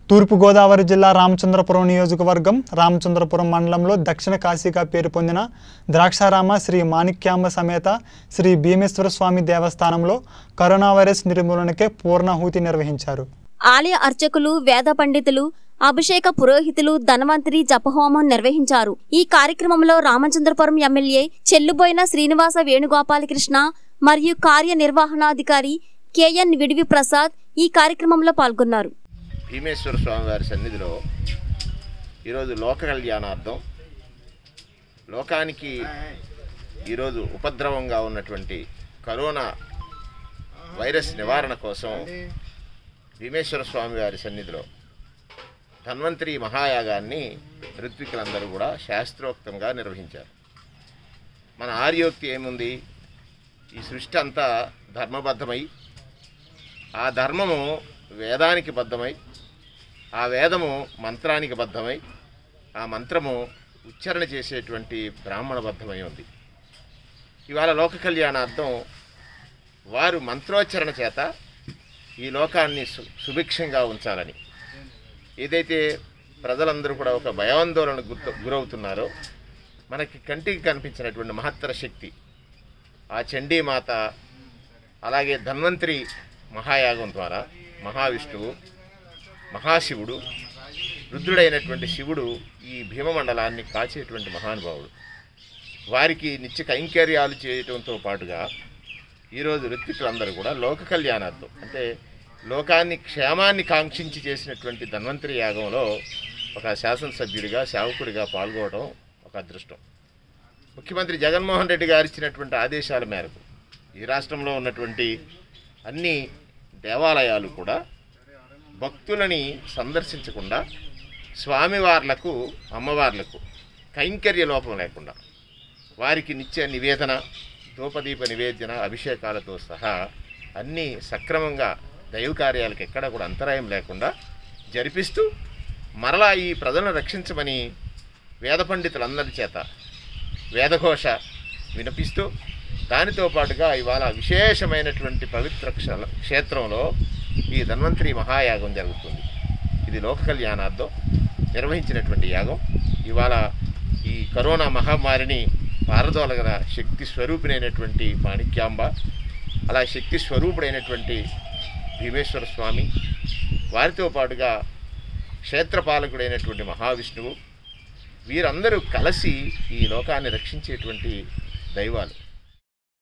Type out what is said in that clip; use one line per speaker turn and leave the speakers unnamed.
తూర్పుగోదావరి జిల్లా రామచంద్రపురం నియోజకవర్గం రామచంద్రపురం మండలంలో దక్షిణ కాశీగా పేరు పొందిన ద్రాక్షారామ శ్రీ మాణిక్యాంబ సమేత శ్రీ భీమేశ్వర స్వామి దేవస్థానంలో కరోనా వైరస్ నిర్మూలనకే పూర్ణాహుతి నిర్వహించారు
ఆలయ అర్చకులు వేద పండితులు అభిషేక పురోహితులు ధనవంతరి జపహోమం నిర్వహించారు ఈ కార్యక్రమంలో రామచంద్రపురం ఎమ్మెల్యే చెల్లుబోయిన శ్రీనివాస వేణుగోపాలకృష్ణ మరియు కార్యనిర్వహణాధికారి కెఎన్ విడివి ప్రసాద్ ఈ కార్యక్రమంలో పాల్గొన్నారు
భీమేశ్వర స్వామి వారి సన్నిధిలో ఈరోజు లోక కళ్యాణార్థం లోకానికి ఈరోజు ఉపద్రవంగా ఉన్నటువంటి కరోనా వైరస్ నివారణ కోసం భీమేశ్వర స్వామి వారి సన్నిధిలో ధన్వంతరి మహాయాగాన్ని ఋత్వికులందరూ కూడా శాస్త్రోక్తంగా నిర్వహించారు మన ఆర్యోక్తి ఏముంది ఈ సృష్టి అంతా ధర్మబద్ధమై ఆ ధర్మము వేదానికి బద్ధమై ఆ వేదము మంత్రానికి బద్ధమై ఆ మంత్రము ఉచ్చారణ చేసేటువంటి బ్రాహ్మణబద్ధమై ఉంది ఇవాళ లోక కళ్యాణార్థం వారు మంత్రోచ్చరణ చేత ఈ లోకాన్ని సు సుభిక్షంగా ఉంచాలని ఏదైతే ప్రజలందరూ కూడా ఒక భయాందోళన గుర్తు గురవుతున్నారో మనకి కంటికి కనిపించినటువంటి మహత్తర శక్తి ఆ చండీమాత అలాగే ధన్వంతరి మహాయాగం ద్వారా మహావిష్ణువు మహాశివుడు రుద్రుడైనటువంటి శివుడు ఈ భీమమండలాన్ని కాచేటువంటి మహానుభావుడు వారికి నిత్య కైంకర్యాలు చేయటంతో పాటుగా ఈరోజు ఋత్వికులందరూ కూడా లోక కళ్యాణార్థం అంటే లోకాన్ని క్షేమాన్ని కాంక్షించి చేసినటువంటి ధన్వంతరి యాగంలో ఒక శాసనసభ్యుడిగా సేవకుడిగా పాల్గొనడం ఒక అదృష్టం ముఖ్యమంత్రి జగన్మోహన్ రెడ్డి గారు ఇచ్చినటువంటి ఆదేశాల మేరకు ఈ రాష్ట్రంలో ఉన్నటువంటి అన్ని దేవాలయాలు కూడా భక్తులని సందర్శించకుండా స్వామివార్లకు అమ్మవార్లకు కైంకర్య లోపం లేకుండా వారికి నిత్య నివేదన ధూపదీప నివేదన అభిషేకాలతో సహా అన్నీ సక్రమంగా దైవ కార్యాలకు ఎక్కడ కూడా అంతరాయం లేకుండా జరిపిస్తూ మరలా ఈ ప్రజలను రక్షించమని వేద పండితులందరి చేత వేదఘోష వినిపిస్తూ దానితో పాటుగా ఇవాళ విశేషమైనటువంటి పవిత్ర క్ష- క్షేత్రంలో ఈ ధన్వంతరి మహాయాగం జరుగుతుంది ఇది లోక కళ్యాణార్థం నిర్వహించినటువంటి యాగం ఇవాళ ఈ కరోనా మహమ్మారిని పారదోలగల శక్తి స్వరూపిణైనటువంటి మాణిక్యాంబ అలా శక్తి స్వరూపుడైనటువంటి భీమేశ్వర స్వామి వారితో పాటుగా క్షేత్రపాలకుడైనటువంటి మహావిష్ణువు వీరందరూ కలిసి ఈ లోకాన్ని రక్షించేటువంటి దైవాలు